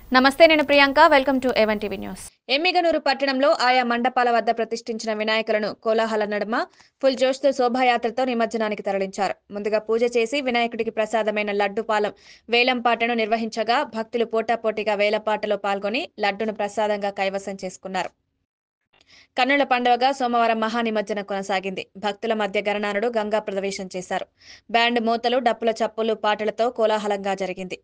నమస్తే నేను Priyanka welcome to A one TV news Emmiganur పట్టణంలో ఆయా మండపాల వద్ద ప్రతిష్ఠించిన వినాయకులను కోలాహల నడుమ ఫుల్ జోష్తో శోభాయాత్రతో నిమజ్జనానికి తరలించారు ముందుగా పూజ చేసి వినాయకుడికి ప్రసాదమైన లడ్డు పాలెం వేలంపాటను నిర్వహించగా భక్తులు పోటాపోటీగా వేలంపాటలో పాల్గొని లడ్డును ప్రసాదంగా కైవసం చేసుకున్నారు కన్నుల పండుగగా సోమవారం మహానిమజ్జనం కొనసాగింది భక్తుల మధ్య గణనానుడు గంగా ప్రవేశం చేశారు బ్యాండ్ మూతలు డప్పుల చప్పులు పాటలతో కోలాహలంగా జరిగింది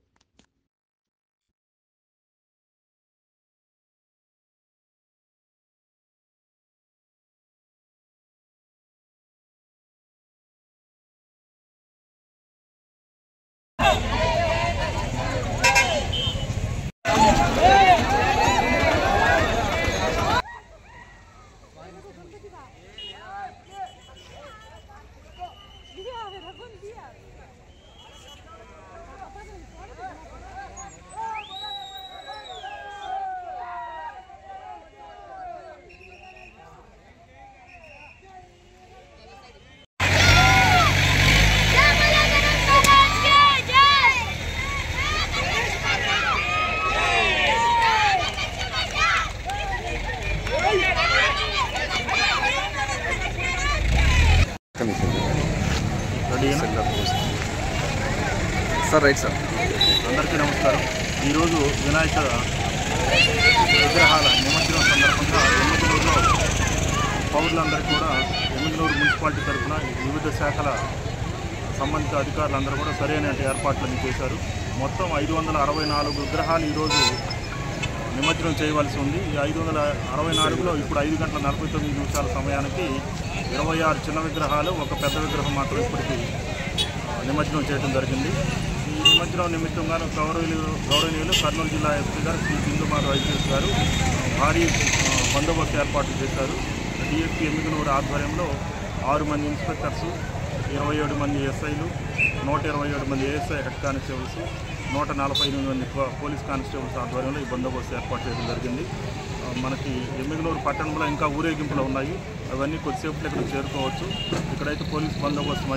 సార్ రైట్ సార్ అందరికీ నమస్కారం ఈరోజు వినాయక విగ్రహాల నిమజ్జనం సందర్భంగా ఎమ్మిగనూరులో పౌరులందరికీ కూడా ఎమ్మిగనూరు మున్సిపాలిటీ తరఫున వివిధ శాఖల సంబంధిత అధికారులందరూ కూడా సరైన ఏర్పాట్లన్నీ చేశారు మొత్తం ఐదు వందల అరవై నాలుగు విగ్రహాలు ఈరోజు నిమజ్జనం చేయవలసి ఉంది ఈ ఐదు వందల అరవై నాలుగులో ఇప్పుడు ఐదు గంటల నలభై తొమ్మిది నిమిషాల సమయానికి ఇరవై ఆరు చిన్న విగ్రహాలు ఒక పెద్ద విగ్రహం మాత్రం ఇప్పటికీ ఆ, నిమజ్జనం చేయడం జరిగింది ఈ నిమజ్జనం నిమిత్తంగాను గౌరవీయులు గౌరవనీయులు కర్నూలు జిల్లా ఎస్పీ గారు శ్రీ సింధుమార్ వైద్యులు గారు ఆ, భారీ ఆ, బందోబస్తు ఏర్పాట్లు చేశారు డిఎస్పీ ఎమ్మిగనూరు ఆధ్వర్యంలో ఆరు మంది ఇన్స్పెక్టర్స్ ఇరవై ఏడు మంది ఎస్ఐలు నూట ఇరవై ఏడు మంది ఏఎస్ఐ హెడ్ కానిస్టేబుల్స్ నూట నలభై ఎనిమిది మంది పో- పోలీస్ కానిస్టేబుల్స్ ఆధ్వర్యంలో ఈ బందోబస్తు ఏర్పాటు చేయడం జరిగింది ఆ, మనకి ఎమ్మిగనూరు పట్టణంలో ఇంకా ఊరేగింపులు ఉన్నాయి అవన్నీ కొద్దిసేపులో ఇక్కడ చేరుకోవచ్చు ఇక్కడైతే పోలీస్ బందోబస్తు